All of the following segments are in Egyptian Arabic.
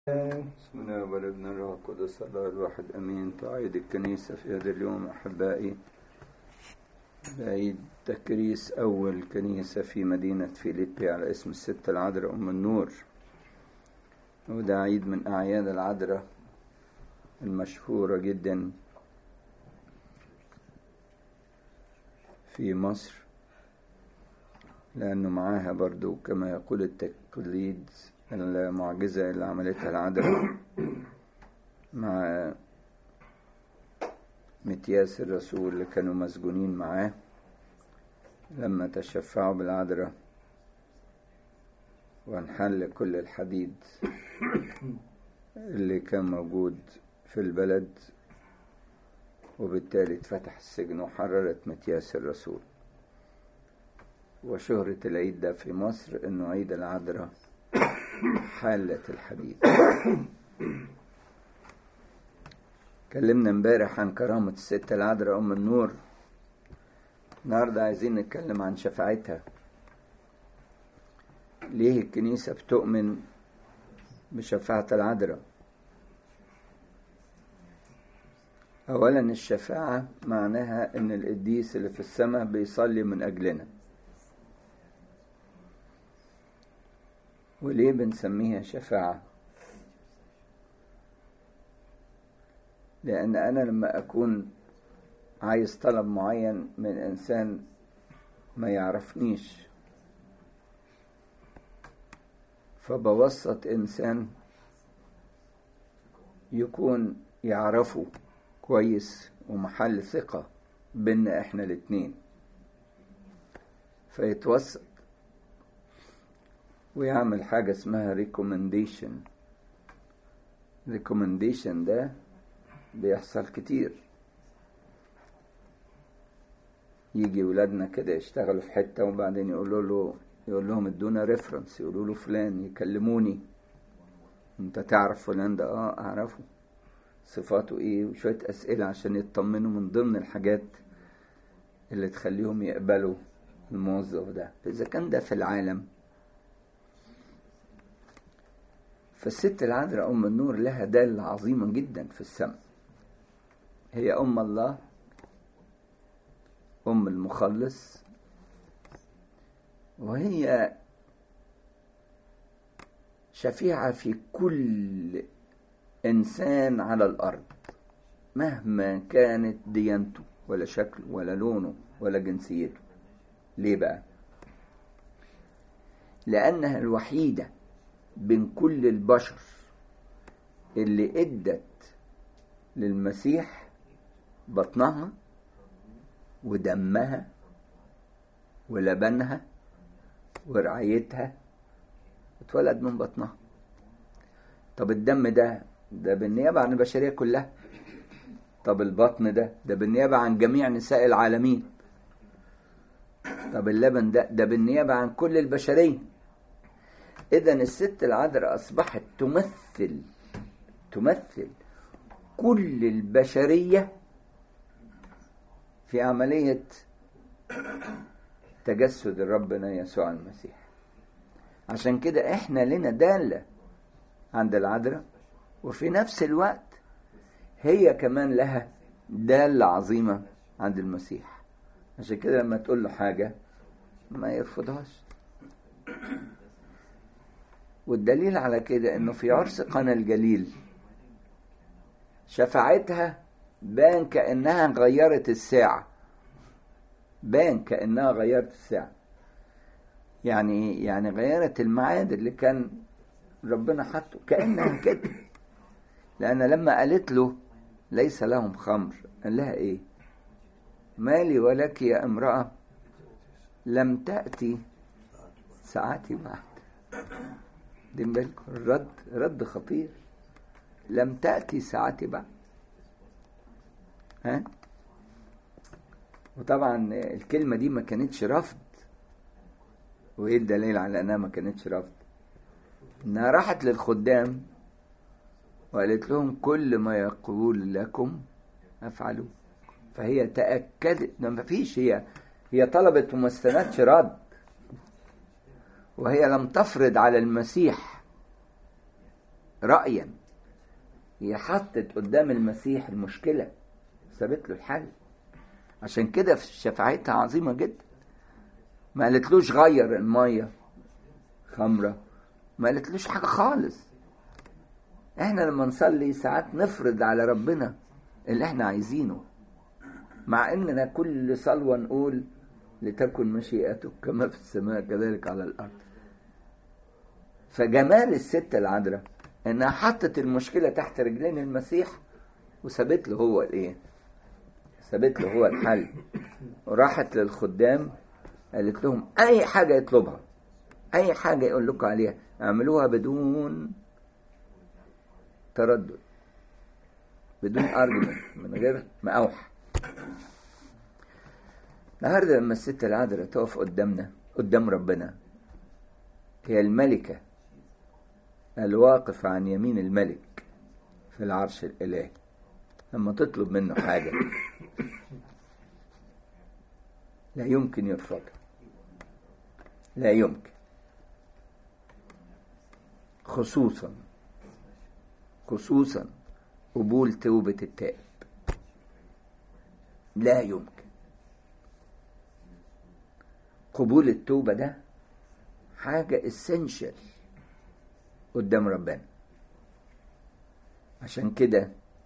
بسم الله والابن الروح القدس الله الواحد امين تعيد الكنيسه في هذا اليوم احبائي بعيد تكريس اول كنيسه في مدينه فيليبي على اسم الست العذراء ام النور وده عيد من اعياد العذراء المشهوره جدا في مصر لانه معاها برضو كما يقول التقليد المعجزة اللي عملتها العذراء مع متياس الرسول اللي كانوا مسجونين معاه لما تشفعوا بالعذراء وانحل كل الحديد اللي كان موجود في البلد وبالتالي اتفتح السجن وحررت متياس الرسول وشهرة العيد ده في مصر انه عيد العذراء حالة الحديد كلمنا امبارح عن كرامة الست العذراء أم النور النهاردة عايزين نتكلم عن شفاعتها ليه الكنيسة بتؤمن بشفاعة العذراء أولا الشفاعة معناها إن القديس اللي في السماء بيصلي من أجلنا وليه بنسميها شفاعة لأن أنا لما أكون عايز طلب معين من إنسان ما يعرفنيش فبوسط إنسان يكون يعرفه كويس ومحل ثقة بينا إحنا الاتنين فيتوسط ويعمل حاجة اسمها recommendation recommendation ده بيحصل كتير يجي ولادنا كده يشتغلوا في حتة وبعدين يقولوا له يقول لهم ادونا ريفرنس يقولوا له فلان يكلموني انت تعرف فلان ده اه اعرفه صفاته ايه وشوية اسئلة عشان يطمنوا من ضمن الحاجات اللي تخليهم يقبلوا الموظف ده اذا كان ده في العالم فالست العذراء أم النور لها دالة عظيمة جدا في السماء هي أم الله أم المخلص وهي شفيعة في كل إنسان على الأرض مهما كانت ديانته ولا شكله ولا لونه ولا جنسيته ليه بقى؟ لأنها الوحيدة بين كل البشر اللي ادت للمسيح بطنها ودمها ولبنها ورعايتها اتولد من بطنها طب الدم ده ده بالنيابة عن البشرية كلها طب البطن ده ده بالنيابة عن جميع نساء العالمين طب اللبن ده ده بالنيابة عن كل البشرية إذا الست العذراء أصبحت تمثل تمثل كل البشرية في عملية تجسد ربنا يسوع المسيح عشان كده احنا لنا دالة عند العذراء وفي نفس الوقت هي كمان لها دالة عظيمة عند المسيح عشان كده لما تقول له حاجة ما يرفضهاش والدليل على كده انه في عرس قنا الجليل شفاعتها بان كانها غيرت الساعه بان كانها غيرت الساعه يعني يعني غيرت الميعاد اللي كان ربنا حطه كانها كده لان لما قالت له ليس لهم خمر قال لها ايه مالي ولك يا امراه لم تاتي ساعتي بعد دين بالكم الرد رد خطير لم تأتي ساعتي بعد ها وطبعا الكلمة دي ما كانتش رفض وايه الدليل على انها ما كانتش رفض انها راحت للخدام وقالت لهم كل ما يقول لكم افعلوا فهي تأكدت ما فيش هي هي طلبت وما استندتش رد وهي لم تفرض على المسيح رأيا هي حطت قدام المسيح المشكلة سابت له الحل عشان كده في شفاعتها عظيمة جدا ما قالتلوش غير المية خمرة ما قالتلوش حاجة خالص احنا لما نصلي ساعات نفرض على ربنا اللي احنا عايزينه مع اننا كل صلوة نقول لتكن مشيئتك كما في السماء كذلك على الارض فجمال الست العذراء انها حطت المشكلة تحت رجلين المسيح وسابت له هو الايه سابت له هو الحل وراحت للخدام قالت لهم اي حاجة يطلبها اي حاجة يقول لكم عليها اعملوها بدون تردد بدون ارجمنت من غير ما اوحى النهارده لما الست العذراء تقف قدامنا قدام ربنا هي الملكة الواقفة عن يمين الملك في العرش الإلهي لما تطلب منه حاجة لا يمكن يرفضها لا يمكن خصوصا خصوصا قبول توبة التائب لا يمكن قبول التوبة ده حاجة essential قدام ربنا عشان كده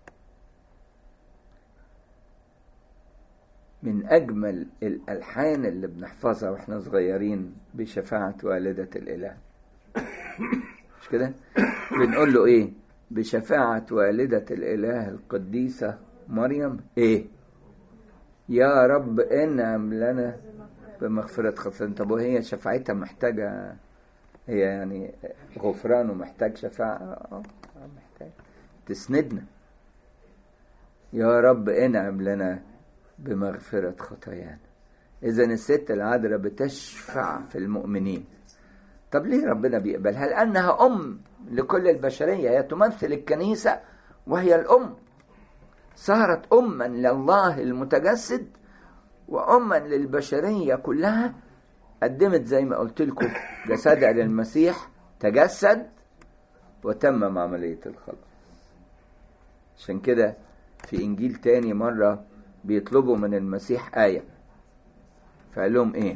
من أجمل الألحان اللي بنحفظها وإحنا صغيرين بشفاعة والدة الإله مش كده؟ بنقول له إيه؟ بشفاعة والدة الإله القديسة مريم إيه؟ يا رب انعم لنا بمغفرة خطايانا طب وهي شفاعتها محتاجة هي يعني غفران ومحتاج شفاعة اه محتاج تسندنا يا رب انعم لنا بمغفرة خطايانا إذا الست العذراء بتشفع في المؤمنين طب ليه ربنا بيقبلها؟ لأنها أم لكل البشرية هي تمثل الكنيسة وهي الأم صارت أما لله المتجسد وأما للبشرية كلها قدمت زي ما قلت لكم جسدها للمسيح تجسد وتمم عملية الخلاص عشان كده في إنجيل تاني مرة بيطلبوا من المسيح آية فقال لهم إيه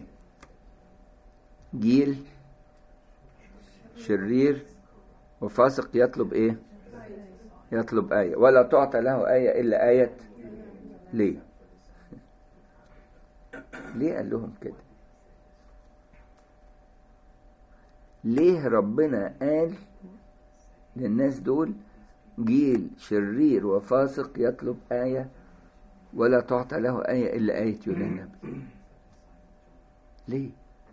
جيل شرير وفاسق يطلب إيه يطلب آية ولا تعطى له آية إلا آية ليه ليه قال لهم كده ليه ربنا قال للناس دول جيل شرير وفاسق يطلب آية ولا تعطى له آية إلا آية يونان ليه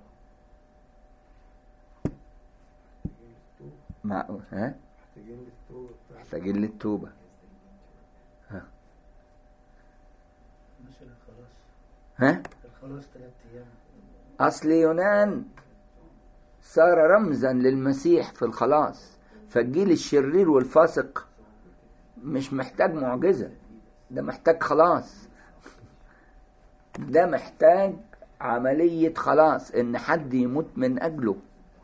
معقول ها محتاجين للتوبة ها مثلا خلاص ها الخلاص ثلاث ايام أصل يونان صار رمزا للمسيح في الخلاص فالجيل الشرير والفاسق مش محتاج معجزة ده محتاج خلاص ده محتاج عملية خلاص إن حد يموت من أجله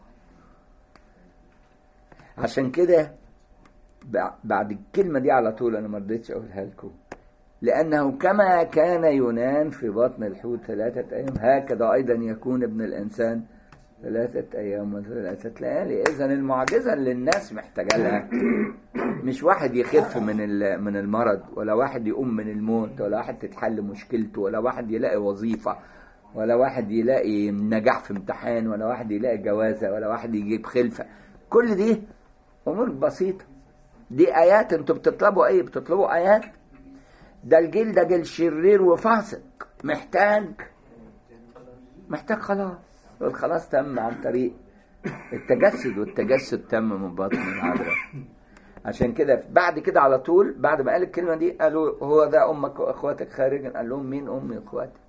عشان كده بع- بعد الكلمة دي على طول أنا ما رضيتش أقولها لكم لأنه كما كان يونان في بطن الحوت ثلاثة أيام هكذا أيضا يكون ابن الإنسان ثلاثة أيام وثلاثة ليالي إذا المعجزة اللي الناس محتاجة لها مش واحد يخف من ال- من المرض ولا واحد يقوم من الموت ولا واحد تتحل مشكلته ولا واحد يلاقي وظيفة ولا واحد يلاقي نجاح في امتحان ولا واحد يلاقي جوازة ولا واحد يجيب خلفة كل دي أمور بسيطة دي آيات انتوا بتطلبوا ايه بتطلبوا آيات ده الجيل ده جيل شرير وفاسق محتاج محتاج خلاص والخلاص تم عن طريق التجسد والتجسد تم من بطن العذراء عشان كده بعد كده على طول بعد ما قال الكلمه دي قالوا هو ده امك واخواتك خارجا قال لهم مين امي واخواتي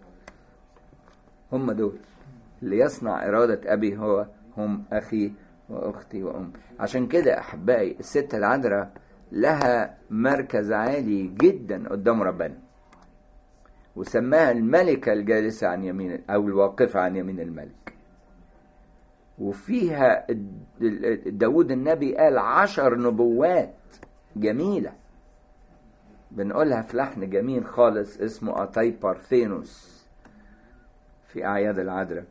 هم دول اللي يصنع اراده ابي هو هم اخي واختي وام عشان كده احبائي الست العذراء لها مركز عالي جدا قدام ربنا وسماها الملكة الجالسة عن يمين أو الواقفة عن يمين الملك وفيها ال- ال- داود النبي قال عشر نبوات جميلة بنقولها في لحن جميل خالص اسمه أتاي بارثينوس في أعياد العذراء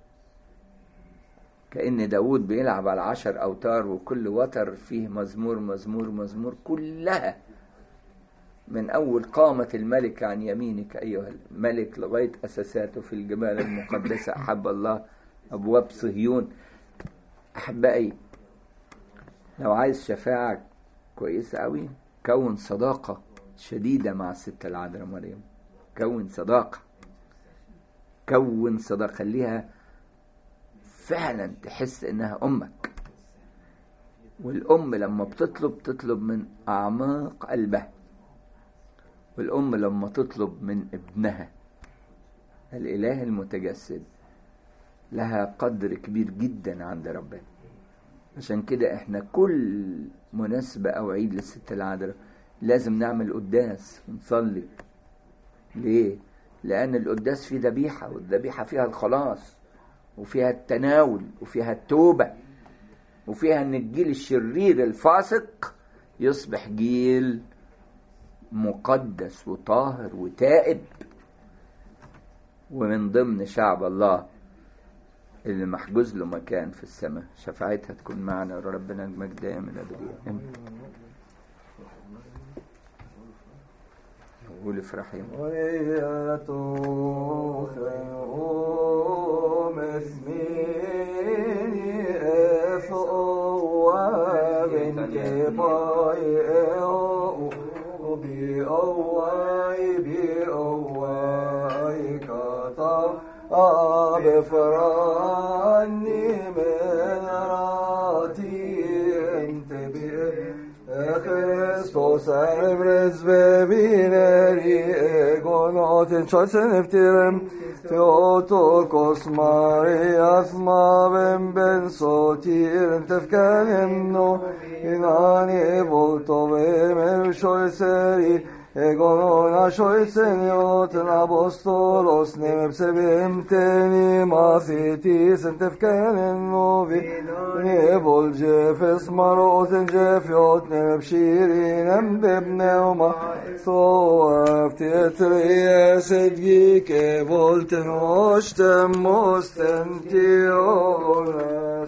كأن داود بيلعب على عشر أوتار وكل وتر فيه مزمور مزمور مزمور كلها من أول قامة الملك عن يمينك أيها الملك لغاية أساساته في الجبال المقدسة أحب الله أبواب صهيون أحبائي لو عايز شفاعة كويسة أوي كون صداقة شديدة مع الست العذراء مريم كون صداقة كون صداقة خليها فعلا تحس إنها أمك والأم لما بتطلب تطلب من أعماق قلبها والأم لما تطلب من ابنها الإله المتجسد لها قدر كبير جدا عند ربنا عشان كده احنا كل مناسبة أو عيد للست العذراء لازم نعمل قداس ونصلي ليه؟ لأن القداس فيه ذبيحة والذبيحة فيها الخلاص وفيها التناول وفيها التوبة وفيها أن الجيل الشرير الفاسق يصبح جيل مقدس وطاهر وتائب ومن ضمن شعب الله اللي محجوز له مكان في السماء شفاعتها تكون معنا ربنا المجد دائما الابديه امين قول افرحي ويتوخم اسميني افقوا بنت بايعوا بأواي بأواي كتا بفراني من راتي انت Christos erbres bebineri egon oten çosen eftirem Theotokos Marias mavem ben sotiren tefkanemno inani volto vemem shoyseri egon ashoyseniot apostolos nemem sebem teni mafitis tefkanemno vi nebol jefes maroten jefiot nemem shirinem bebneuma so aftetri sedgike volten oshtem mosten tiones